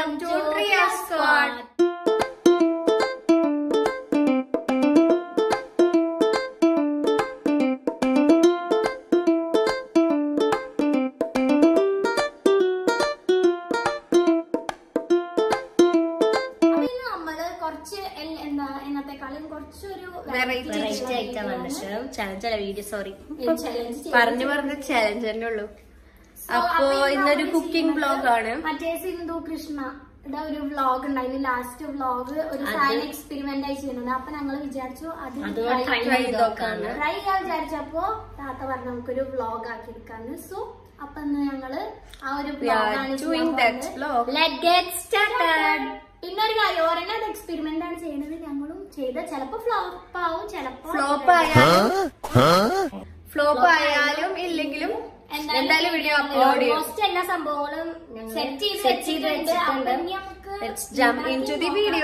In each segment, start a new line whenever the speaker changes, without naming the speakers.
Welcome to ട്രിയ squad
അപ്പൊ ഇന്ന് നമ്മള് കുറച്ച് എൽ- എന്താ എന്നത്തെക്കാളും കുറച്ചൊരു
വെറൈറ്റി
വെറൈറ്റി ആയിട്ടാണ് വന്നിട്ട് ചലഞ്ച് അല്ല വീഡിയോ സോറി
challenge
പറഞ്ഞു പറഞ്ഞ ചലഞ്ച് തന്നെ ഉള്ളൂ
So,
അപ്പോ
അപ്പൊ ഇന്ന്
ഇന്നൊരു
നമ്മള്
കുക്കിംഗ്
ചെയ്യുന്നത്
ബ്ലോഗ് ആണ്
മറ്റേ സിന്ധു കൃഷ്ണ യുടെ ഒരു വ്ലോഗ് ഉണ്ടായിരുന്നു ലാസ്റ്റ് വ്ലോഗ് ഒരു
അത്
ഫാൻ എക്സ്പെരിമെന്റ് ആയി ചെയ്യുന്നത് അപ്പൊ ഞങ്ങൾ വിചാരിച്ചു അത്
അത്
try
try
ചെയ്യാം.
ചെയ്ത് നോക്കാന്ന്.
ട്രൈ ചെയ്യാൻ വിചാരിച്ചപ്പോ താത്ത പറഞ്ഞു നമുക്കൊരു വ്ലോഗ് ആക്കി എടുക്കാന്ന് സോ അപ്പൊ ഇന്ന് ഞങ്ങള് ആ ഒരു
We are
വ്ലോഗാണ്
doing that vlog.
പിന്നെ ഒരു കാര്യം ഓരെന്നെ അത് എക്സ്പെരിമെന്റ് ആണ് ചെയ്യുന്നത് ഞങ്ങളും ചെയ്ത ചിലപ്പോ ഫ്ലോപ്പ് ആവും ചിലപ്പോ
ഫ്ലോപ്പ് ആയാലും ഫ്ലോപ്പ് ആയാലും ഇല്ലെങ്കിലും എന്തായാലും വീഡിയോ അപ്ലോഡ് ചെയ്യും
ഓൾമോസ്റ്റ് എല്ലാ സംഭവങ്ങളും
ഞങ്ങള്
സെറ്റ് ചെയ്ത്
set ചെയ്ത്
വെച്ചിട്ടുണ്ട്
വെച്ചിട്ടുണ്ട്.
അപ്പൊ ഇനി നമുക്ക്
let's jump into the video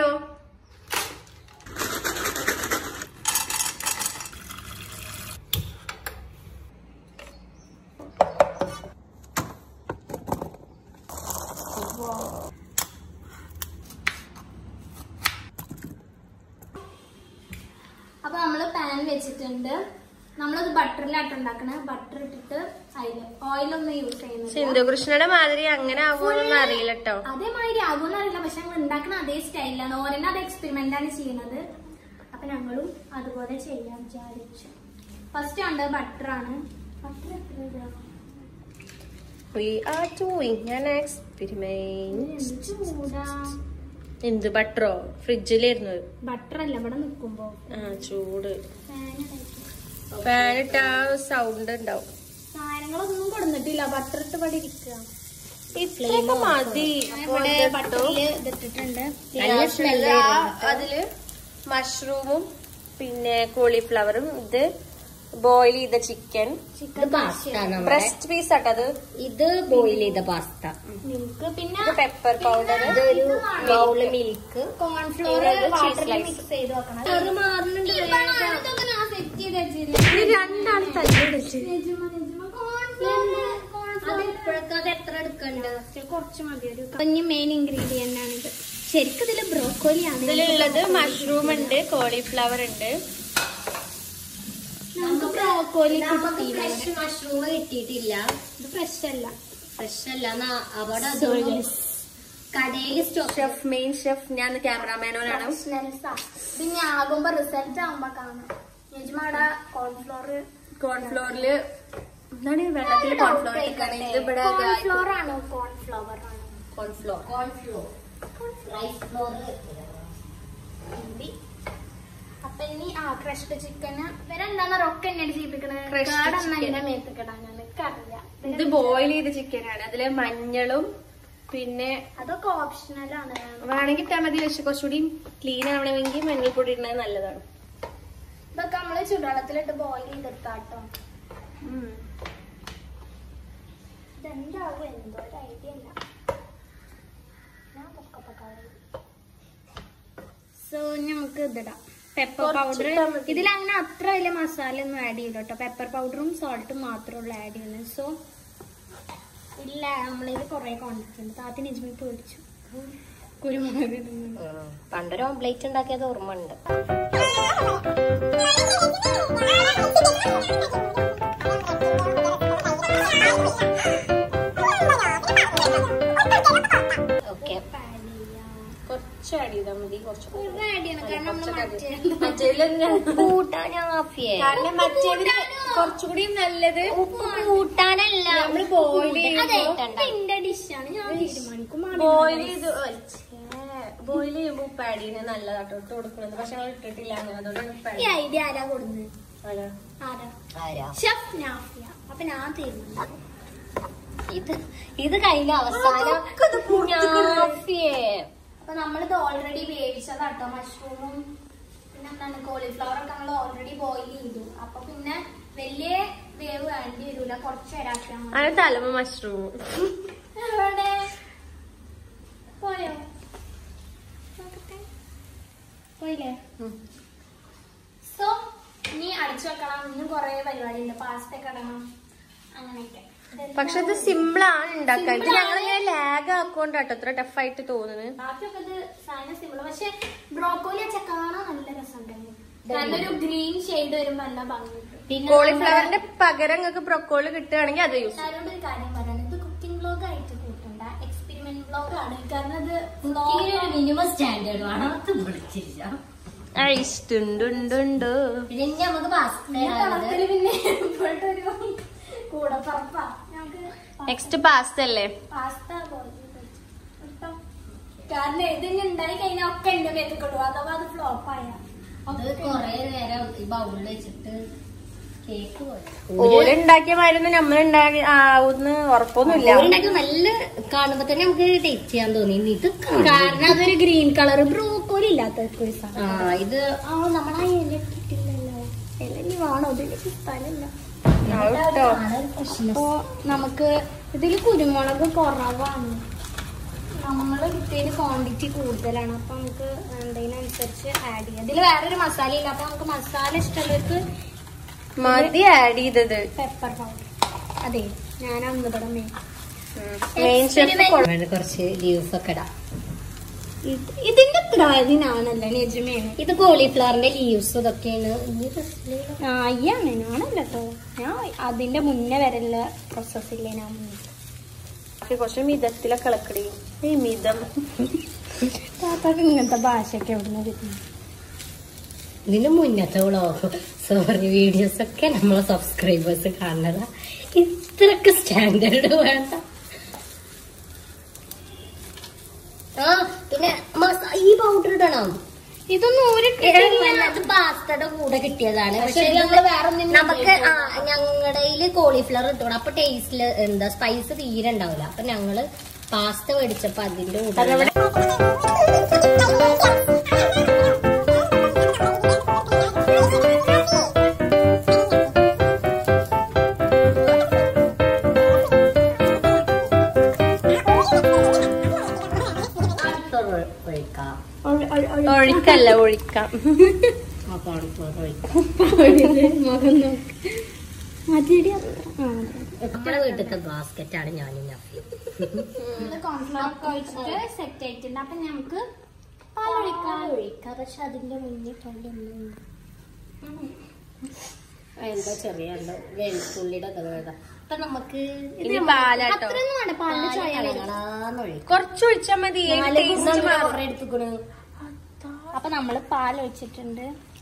അപ്പൊ നമ്മള് പാൻ വെച്ചിട്ടുണ്ട് നമ്മളത് ബട്ടറിലാട്ട് ഉണ്ടാക്കണ ബട്ടർ ഇട്ടിട്ട് അതില് ഓയിലൊന്നും യൂസ് ചെയ്യുന്നില്ല
സിന്ധുകൃഷ്ണയുടെ മാതിരി അങ്ങനെ ആകുമെന്നൊന്നും അറിയില്ല കേട്ടോ
അതേമാതിരി ആകുമെന്ന് അറിയില്ല പക്ഷെ ഞങ്ങൾ ഉണ്ടാക്കുന്ന അതേ സ്റ്റൈലാണ് ഓരെന്നെ അത് എക്സ്പെരിമെന്റ് ആണ് ചെയ്യുന്നത് അപ്പൊ ഞങ്ങളും അതുപോലെ ചെയ്യാൻ വിചാരിച്ചു ഫസ്റ്റ് ഉണ്ട് ബട്ടർ ആണ് ബട്ടർ എത്ര ഇടുക?
We are doing an experiment
എന്ത് ചൂടാ
എന്ത് ബട്ടറോ ഫ്രിഡ്ജിലായിരുന്നു
ബട്ടർ അല്ല ഇവിടെ നിക്കുമ്പോ
ആ ചൂട്
ഫാൻ
ഫാൻ ഇട്ട സൗണ്ട് ഉണ്ടാവും
സാധനങ്ങളൊന്നും കൊടുത്തിട്ടില്ല ബട്ടർ ഇട്ട് ഇവിടെ ഇരിക്കുക
ഇത്രയൊക്കെ മതി
ഇവിടെ ബട്ടറിൽ ഇതിട്ടിട്ടുണ്ട്
നല്ല smell
ആ,
വരുന്നുണ്ട്.
അതില് മഷ്റൂമും പിന്നെ കോളിഫ്ലവറും ഇത് ബോയിൽ ചെയ്ത ചിക്കൻ
ഇത് പാസ്ത നമ്മുടെ
ബ്രസ്റ്റ് പീസ് ആട്ടത്
ഇത് ബോയിൽ ചെയ്ത പാസ്ത
മിൽക്ക് പിന്നെ
ഇത് പെപ്പർ പൗഡർ
ഇതൊരു ബൗള് മിൽക്ക്
കോൺഫ്ലോർ
ഇത് cheese
വാട്ടറിൽ
slice.
മിക്സ് ചെയ്ത് വെക്കണം
അത് മാറുന്നുണ്ട്
ഈ banana ഇതൊക്കെ ഞാൻ set ചെയ്ത് വെച്ചിരുന്നു.
രണ്ടാണ് തല്ലിടിച്ച്
നിജമ, നിജമ. cornflower,
അത്
cornflower.
ഇപ്പോഴൊക്കെ അത് എത്ര എടുക്കണ്ട്
ഇത് കുറച്ച് മതി ഒരു കുഞ്ഞ് മെയിൻ ഇൻഗ്രീഡിയന്റ് ആണ് ഇത് ശരിക്കും ഇതില് ബ്രോക്കോലി ആണ്
ഇതിലുള്ളത് മഷ്റൂം ഉണ്ട് കോളിഫ്ലവർ ഉണ്ട്
നമുക്ക് ബ്രോക്കോലി
നമുക്ക് ഫ്രഷ് മഷ്റൂം കിട്ടിയിട്ടില്ല
ഇത് ഫ്രഷ് അല്ല
ഫ്രഷ് അല്ല എന്നാ അവിടെ അതൊന്നും കടയിൽ സ്റ്റോക്ക്
ഷെഫ് മെയിൻ ഷെഫ് ഞാൻ ക്യാമറാമാനോനാണ്
ഫ്രഷ്നെസ് ഇത് ഇനി ആകുമ്പോ റിസൾട്ട് ആകുമ്പോ കാണാം നിജമാടെ കോൺഫ്ലോർ
കോൺഫ്ലോറില് എന്താണ് ഈ വെള്ളത്തിൽ കോൺഫ്ലോർ ഇട്ടിട്ടാണ് ഇത് ഇവിടെ
കോൺഫ്ലോർ ആണ് കോൺഫ്ലവർ ആണ്
cornflour
cornflour rice flour
Hindi അപ്പൊ ഇനി ആ ക്രഷ്ഡ് ചിക്കന് ഇവരെന്താന്ന് റൊക്ക എന്നെ ചെയ്യിപ്പിക്കണത്
Crushed
കേടൊന്നും
chicken.
എന്റെ മേത്തിക്കിടാൻ എനിക്കറിയാം
ഇത് ബോയിൽ ചെയ്ത ചിക്കനാണ് അതില് മഞ്ഞളും പിന്നെ
അതൊക്കെ ഓപ്ഷണൽ ആണ്
വേണമെങ്കിൽ ഇട്ടാൽ മതി പക്ഷെ കുറച്ചുകൂടി ക്ലീൻ ആവണമെങ്കിൽ മഞ്ഞൾപ്പൊടി ഇടുന്നത് നല്ലതാണ്
ഇതൊക്കെ നമ്മള് ചുടുവെള്ളത്തിലിട്ട് ബോയിൽ ചെയ്തെടുത്താട്ടോ ഇതെന്താവും എന്തോ ഒരു ഐഡിയ ഇല്ല സോ നമുക്ക് ഇതിടാം പെപ്പർ
കുറച്ച്
പൗഡർ
ഇട്ടാ മതി.
ഇതിൽ അങ്ങനെ അത്ര വലിയ മസാല ഒന്നും ആഡ് ചെയ്തു കേട്ടോ പെപ്പർ പൗഡറും സോൾട്ടും മാത്രമേ ഉള്ളൂ ആഡ് ചെയ്യുന്നത് സോ ഇല്ല നമ്മളിത് കുറെ കൊണ്ടിട്ടുണ്ട് താത്തി നിജമി പേടിച്ചു കുരുമുളക് ഇടുന്നുണ്ട്
പണ്ടൊരു ഓംപ്ലേറ്റ് ഉണ്ടാക്കിയത് ഓർമ്മ ഉണ്ട് ഓക്കെ
കുറച്ച് ആഡ് ചെയ്താൽ മതി കുറച്ച്
കൂടുതൽ ആഡ് ചെയ്യണം കാരണം നമ്മള് മറ്റേ
മറ്റേതില്
കൂട്ടാൻ ആഫിയേ
കാരണം മറ്റേതില് കുറച്ചുകൂടി നല്ലത്
ഉപ്പ് കൂട്ടാനല്ല
നമ്മള് ബോയിൽ
അതെ
ചെയ്യുമ്പോൾ
എന്റെ ഡിഷാണ് ഞാൻ തീരുമാനിക്കും
ബോയിൽ ചെയ്ത് ബോയിൽ ചെയ്യുമ്പോ ഉപ്പ് ആഡ് ചെയ്യുന്നത് നല്ലതാട്ടോ ഇട്ട് കൊടുക്കുന്നത് പക്ഷെ ഞങ്ങൾ ഇട്ടിട്ടില്ല അങ്ങനെ അതുകൊണ്ടാണ് ഉപ്പ് add
ഈ ഐഡിയ ആരാ കൊടുക്കുന്നത്
ചെയ്യുന്നത്.
ആരാ
ആരാ
ഷെഫ് നാഫിയ അപ്പൊ ഞാൻ തീരുമാനിക്കും
ഇത് ഇത് കഴിഞ്ഞ അവസാനം ആഫിയേ
അപ്പൊ നമ്മളിത് ഓൾറെഡി വേവിച്ചതാട്ടോ മഷ്റൂമും പിന്നെ എന്താണ് കോളിഫ്ലവർ ഒക്കെ നമ്മൾ ഓൾറെഡി ബോയിൽ ചെയ്തു അപ്പൊ പിന്നെ വലിയ വേവ് വേണ്ടി വരൂല കുറച്ച് നേരാക്കിയാൽ മതി
അത് തലമ മഷ്റൂം
എവിടെ പോയോ നോക്കട്ടെ പോയില്ലേ സോ ഇനി അടിച്ചു വെക്കണം ഇന്നും കൊറേ പരിപാടി ഉണ്ട് പാസ്ത ഒക്കെ ഇടണം അങ്ങനെയൊക്കെ
പക്ഷെ ഇത് സിമ്പിൾ ആണ് ഉണ്ടാക്കാൻ ഇത് ഞങ്ങളിങ്ങനെ ലാബ് ലാഗ് ആക്കോണ്ടാട്ടോ അത്ര ടഫായിട്ട് തോന്നുന്നത്
ബാക്കിയൊക്കെ ഇത് സാധനം സിമ്പിൾ പക്ഷെ ബ്രോക്കോലി വെച്ചാൽ കാണാൻ നല്ല രസമുണ്ടായിരുന്നു കാരണം ഒരു ഗ്രീൻ ഷെയ്ഡ് വരുമ്പോ നല്ല ഭംഗിയുണ്ട്
പിന്നെ
കോളിഫ്ലവറിന്റെ പകരം നിങ്ങൾക്ക് ബ്രൊക്കോളി കിട്ടുകയാണെങ്കിൽ അത് യൂസ്
ഞാനോട് ഒരു കാര്യം പറയാൻ ഇത് കുക്കിംഗ് വ്ലോഗ് ആയിട്ട് കൂട്ടണ്ട എക്സ്പെരിമെന്റ് വ്ലോഗ് ആണ് കാരണം ഇത്
കുക്കിങ്ങിന് ഒരു മിനിമം സ്റ്റാൻഡേർഡ് വേണം അത് വിളിച്ചില്ല
ഐസ്റ്റുണ്ടുണ്ടുണ്ടു
പിന്നെ ഇനി നമുക്ക് പാസ്ത
കളത്തില് പിന്നെ ഇപ്പോഴത്തെ ഒരു കൂടെ പറപ്പാ നമുക്ക്
നെക്സ്റ്റ് പാസ്ത അല്ലേ
പാസ്ത കേട്ടോ കാരണം ഇതിന് ഉണ്ടായി കഴിഞ്ഞാൽ ഒക്കെ എന്റെ മേത്ത് കൊള്ളു അഥവാ അത് ഫ്ലോപ്പ് ആയ
അത് കൊറേ നേരം ഈ ബൗളിൽ വെച്ചിട്ട് കേക്ക് പോലെ
ഓലുണ്ടാക്കിയ മാതിരി നമ്മൾ ഉണ്ടാക്കി ആവുന്ന് ഉറപ്പൊന്നുമില്ല
ഉണ്ടാക്കി നല്ല കാണുമ്പോ തന്നെ നമുക്ക് ടേസ്റ്റ് ചെയ്യാൻ തോന്നി ഇത്
കാരണം അതൊരു ഗ്രീൻ കളർ ബ്രോക്കോലി ഇല്ലാത്ത ഒരു സാധനം
ആ ഇത്
ആ നമ്മളാ ഇല ഇട്ടിട്ടില്ലല്ലോ ഇല ഇനി വേണോ ഇതിലേക്ക് സ്ഥലമില്ല
കേട്ടോ
അപ്പോ നമുക്ക് ഇതിൽ കുരുമുളക് കുറവാണ് നമ്മൾ കിട്ടിയതിന് ക്വാണ്ടിറ്റി കൂടുതലാണ് അപ്പൊ നമുക്ക് വേണ്ടതിനനുസരിച്ച് ആഡ് ചെയ്യാം ഇതിൽ വേറൊരു മസാല ഇല്ല അപ്പൊ നമുക്ക് മസാല ഇഷ്ടമുള്ളവർക്ക്
മതി ആഡ് ചെയ്തത്
പെപ്പർ പൗഡർ അതെ ഞാൻ അന്നപടം
മെയിൻ ഷെഫ്
വേണ്ട കുറച്ച് ലീവ്സ് ഒക്കെ ഇടാം
ഇതിന്റെ ത്രതിനാണല്ലോ നിജമേണ്
ഇത് കോളിഫ്ലവറിന്റെ ലീവ്സ് ഇതൊക്കെയാണ് ഇനി
ആ അയ്യാണ് ഞാനല്ല കേട്ടോ ഞാൻ അതിന്റെ മുന്നേ വരെയുള്ള പ്രോസസ്സില്ലേ ഞാൻ മുന്നേ
കുറച്ച് മിതത്തിലൊക്കെ ഇളക്കടി ഈ മിതം
താത്താക്ക് ഇങ്ങനത്തെ ഭാഷയൊക്കെ എവിടുന്ന് കിട്ടുന്നു
ഇതിന് മുന്നത്തെ വ്ളോഗ് സോറി വീഡിയോസ് ഒക്കെ നമ്മളെ സബ്സ്ക്രൈബേഴ്സ് കാണുന്നതാ ഇത്രക്ക് സ്റ്റാൻഡേർഡ് വേണ്ട ആ പിന്നെ മസ- ഈ പൗഡർ ഇടണം
ഇതൊന്നും ഒരു
അത് പാസ്തയുടെ കൂടെ കിട്ടിയതാണ്
പക്ഷെ
പക്ഷെ
ഞങ്ങള് വേറെ ഒന്നിനും
നമുക്ക് ആ ഞങ്ങളുടെ കോളിഫ്ലവർ ഇട്ടോണം അപ്പൊ ടേസ്റ്റില് എന്താ സ്പൈസ് തീരെ ഉണ്ടാവില്ല അപ്പൊ ഞങ്ങള് പാസ്ത മേടിച്ചപ്പോ അതിന്റെ കൂടെ കോൺഫ്ലവർ ഒഴിക്കാം
ഒഴിക്കല്ല ഒഴിക്കാം
ആ കോൺഫ്ലവർ ഒഴിക്കാം
മുഖം നോക്ക് മതിരി
നമ്മുടെ വീട്ടിലത്തെ ബാസ്ക്കറ്റ് ആണ് ഞാനും നഫിയും
കോൺഫ്ലവർ ഒക്കെ ഒഴിച്ചിട്ട് സെറ്റ് ആയിട്ടുണ്ട് അപ്പൊ നമുക്ക് പാലൊഴിക്കാം
ഒഴിക്കാം പക്ഷെ അതിന്റെ മുന്നിൽ കണ്ടൊന്നും എന്താ ചെറിയ എന്തോ വെളുത്തുള്ളിയുടെ ഒക്കെ വേണ്ട അപ്പൊ നമുക്ക്
ഇനി പാലാട്ടോ
അത്രയൊന്നും വേണ്ട പാലിന്റെ ചോയ
കളാന്നൊഴിക്കാം
കുറച്ച് ഒഴിച്ചാ മതി ടേസ്റ്റ് മാറും
എടുത്തുക്കണു
അപ്പൊ നമ്മള് പാൽ ഒഴിച്ചിട്ടുണ്ട്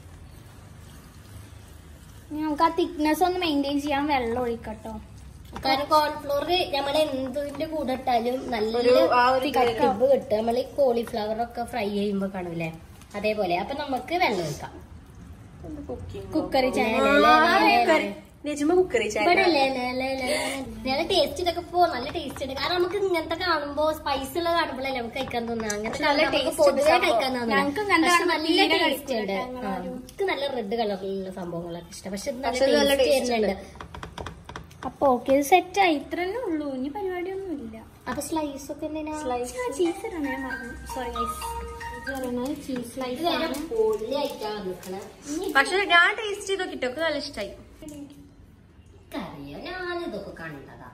ഇനി നമുക്ക് ആ തിക്നെസ് ഒന്ന് മെയിൻറ്റെയിൻ ചെയ്യാൻ വെള്ളം ഒഴിക്കട്ടോ
കാരണം കോൺഫ്ലോർ നമ്മുടെ എന്തിന്റെ കൂടെ ഇട്ടാലും
ഒരു
നല്ല
ആ ഒരു
കട്ടിപ്പ് കിട്ടും നമ്മൾ ഈ കോളിഫ്ലവർ ഒക്കെ ഫ്രൈ ചെയ്യുമ്പോ കാണൂലേ അതേപോലെ അപ്പൊ നമുക്ക് വെള്ളം ഒഴിക്കാം
കുക്കറി
നിജമ കുക്കറി ചായ
നല്ല ടേസ്റ്റ് ഇതൊക്കെ പോ നല്ല ടേസ്റ്റ് ഉണ്ട് കാരണം നമുക്ക് ഇങ്ങനത്തെ കാണുമ്പോ സ്പൈസ് ഉള്ള കാണുമ്പോഴല്ലേ നമുക്ക് കഴിക്കാൻ തോന്നുന്നത് അങ്ങനത്തെ
നല്ല
നമുക്ക്
taste
പൊതുവെ
ഉണ്ട്
കഴിക്കാൻ
ഞങ്ങൾക്ക്
തോന്നുന്നത്
ഇങ്ങനത്തെ
പക്ഷെ
കാണുമ്പോ
നല്ല
തീരെ
ടേസ്റ്റ് ഉണ്ട്
കഴിക്കൂല
ആ, എനിക്ക് നല്ല റെഡ് കളറിലുള്ള സംഭവങ്ങളൊക്കെ ഇഷ്ടം പക്ഷെ ഇത്
പക്ഷെ ഇത്
നല്ല
നല്ല
ടേസ്റ്റ്
taste
വരുന്നുണ്ട്
അപ്പൊ ഓക്കെ ഇത് സെറ്റ് ആയി ഇത്ര തന്നെ ഉള്ളൂ ഇനി പരിപാടിയൊന്നും ഇല്ല
അപ്പൊ സ്ലൈസ് ഒക്കെ എന്തിനാ
ചീസ് ഇടണേ ഞാൻ മറന്നു സോറി ചീസ് സ്ലൈസ്
ഇത് വരെ പൊള്ളിയായിട്ടാ നിക്കണേ
പക്ഷെ ഞാൻ ടേസ്റ്റ് ചെയ്ത് നോക്കിട്ടോ എനിക്ക് നല്ല ഇഷ്ടമായി
എനിക്കറിയാം ഞാനിതൊക്കെ കണ്ടതാ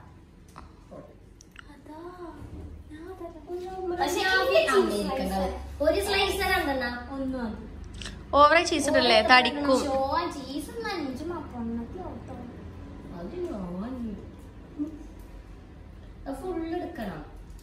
പക്ഷെ ഒരു സ്ലൈസ് രണ്ടെണ്ണ
ഒന്നും
ഓവറായി ചീസ് ഇടല്ലേ തടിക്കും
ചീസ് അഞ്ചു മാത്രം
അത് ഞാൻ ഫുള്ള് എടുക്കണം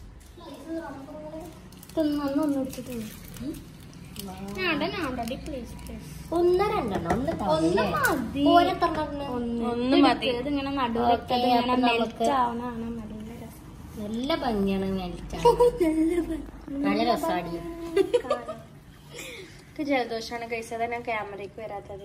തിന്നൊന്നും എടുത്തിട്ട് ഞാണ്ട ഞാണ്ടടി പ്ലീസ് പ്ലീസ്
ഒന്ന് രണ്ടെണ്ണം ഒന്ന്
ഒന്ന്
തന്നില്ലേ?
മതി.
ഓരോരുത്തരെണ്ണം
ഒന്ന് മതി.
ഇതിങ്ങനെ നടുവൊക്കെ
ഓക്കേ,
ഇങ്ങനെ
അപ്പൊ നമുക്ക്
മെൽറ്റ് ആവണാണ് നല്ല രസം
നല്ല ഭംഗിയാണ് മേടിച്ച നല്ല രസാടി
എനിക്ക് ജലദോഷമാണ് കഴിച്ചത് ഞാൻ ക്യാമറയ്ക്ക് വരാത്തത്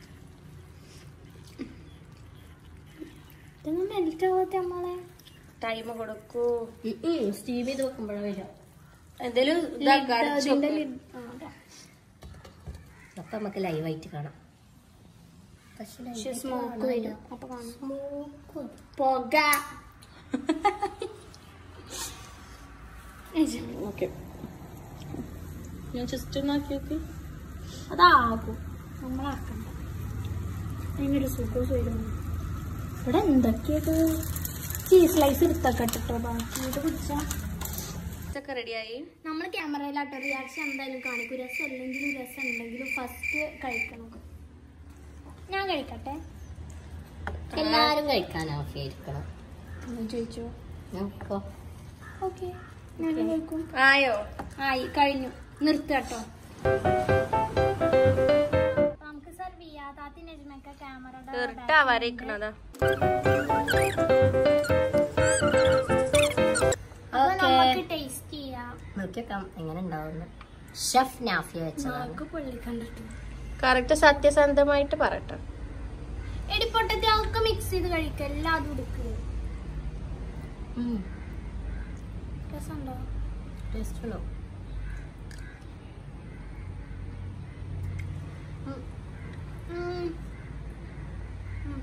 ഇതൊന്നും മെൽറ്റ് ആവാത്ത നമ്മളെ
ടൈം കൊടുക്കൂ
സ്റ്റീം ചെയ്ത് വെക്കുമ്പോഴാ വരാം
എന്തേലും ഇതാക്കാം, അടച്ച്
ഇതിന്റെ
വെക്ക്.
lid- ആ, അതാ.
അപ്പൊ നമുക്ക് ലൈവായിട്ട് കാണാം പക്ഷെ
പക്ഷെ സ്മോക്ക് വരും അപ്പൊ കാണാം
സ്മോക്ക്
പുക
ഓക്കെ ഞാൻ ജസ്റ്റ് ഒന്ന് ആക്കി നോക്കി
അതാകും നമ്മളാക്കണ്ട അതിനൊരു സുഖം വരും ഇവിടെ എന്തൊക്കെയത് ചീസ് സ്ലൈസ് എടുത്തൊക്കെ ഇട്ടോ ബാക്കി ഇത് പിടിച്ചാ
ടേസ്റ്റ് ഒക്കെ റെഡിയായി
നമ്മൾ ക്യാമറയിലാട്ടോ റിയാക്ഷൻ എന്തായാലും കാണിക്കും രസം അല്ലെങ്കിലും രസം ഉണ്ടെങ്കിലും ഫസ്റ്റ് കഴിക്കണം ഞാൻ കഴിക്കട്ടെ
എല്ലാരും കഴിക്കാൻ ആക്കിയിരിക്കണം
ചോദിച്ചോ
നോക്കോ
ഓക്കെ ഞാൻ കഴിക്കും
ആയോ
ആയി കഴിഞ്ഞു നിർത്തട്ടോ നമുക്ക് സെർവ് ചെയ്യാം താത്തി നജ്മക്ക ക്യാമറയുടെ
തീർട്ടാ വരയ്ക്കണതാ
അപ്പൊ
ഓക്കെ
നമുക്ക് ടേസ്റ്റ് ചെയ്യാം
നോക്കിയേക്കാം എങ്ങനെ ഉണ്ടാവുന്നു ഷെഫ് നാഫിയ വെച്ചതാണ്
നാക്ക് പൊള്ളി കണ്ടിട്ട്
കറക്റ്റ് സത്യസന്ധമായിട്ട് പറയട്ടെ
എടിപ്പൊട്ടത്തെ ഒക്കെ മിക്സ് ചെയ്ത് കഴിക്കുക എല്ലാം അതും എടുക്കുക
ഉം,
രസമുണ്ടോ
taste ഉണ്ടോ?
ഉം. ഉം.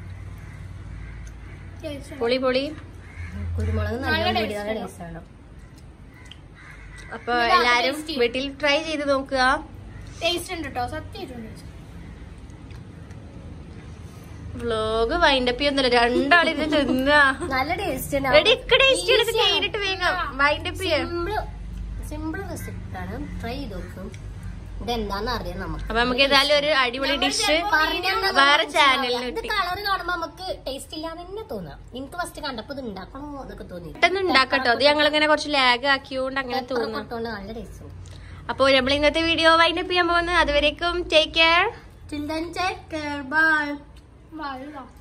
Taste ഉണ്ട്.
പൊളി പൊളി
കുരുമുളക്
നല്ല
നല്ല
taste
പൊടി നല്ല
ഉണ്ട്.
ടേസ്റ്റ് ആണ്
അപ്പൊ
ഇതാ,
എല്ലാരും
tasty.
വീട്ടിൽ ട്രൈ ചെയ്ത് നോക്കുക
ടേസ്റ്റ് ഉണ്ട് കേട്ടോ സത്യമായിട്ടുണ്ട്
വ്ലോഗ് വൈൻഡപ്പ് ചെയ്യുന്നില്ല രണ്ടാളിരുന്ന് തിന്നുക
നല്ല ടേസ്റ്റ്
എടി ടേസ്റ്റ് എടുത്ത് കഴിഞ്ഞിട്ട് വേഗം വൈൻഡപ്പ് ചെയ്യാം
സിമ്പിൾ സിമ്പിൾ റെസിപ്പി ആണ് ട്രൈ ചെയ്ത് നോക്കും ഇതെന്താന്ന് അറിയാം നമുക്ക്
അപ്പൊ നമുക്ക് ഏതായാലും ഒരു അടിപൊളി ഡിഷ്
പറഞ്ഞെന്താ
വേറെ
മനസ്സിലാവില്ല.
ചാനലിൽ
ഇത് കളർ കാണുമ്പോ നമുക്ക് ടേസ്റ്റ് ഇല്ലാന്ന് തന്നെ തോന്നാം എനിക്ക് ഫസ്റ്റ് കണ്ടപ്പോ ഇത് ഉണ്ടാക്കണോ എന്നൊക്കെ തോന്നി
പെട്ടെന്ന് ഉണ്ടാക്കട്ടോ അത് ഞങ്ങൾ ഇങ്ങനെ കുറച്ച് ലാഗ് ആക്കിയോണ്ട് അങ്ങനെ തോന്നുന്നു
കൊട്ടുകൊണ്ട് നല്ല ടേസ്റ്റ് ഉണ്ട്
അപ്പൊ നമ്മൾ ഇന്നത്തെ വീഡിയോ വൈൻഡപ്പ് ചെയ്യാൻ പോകുന്നത് അതുവരേക്കും take care
Till then, take care. Bye.
വളരെ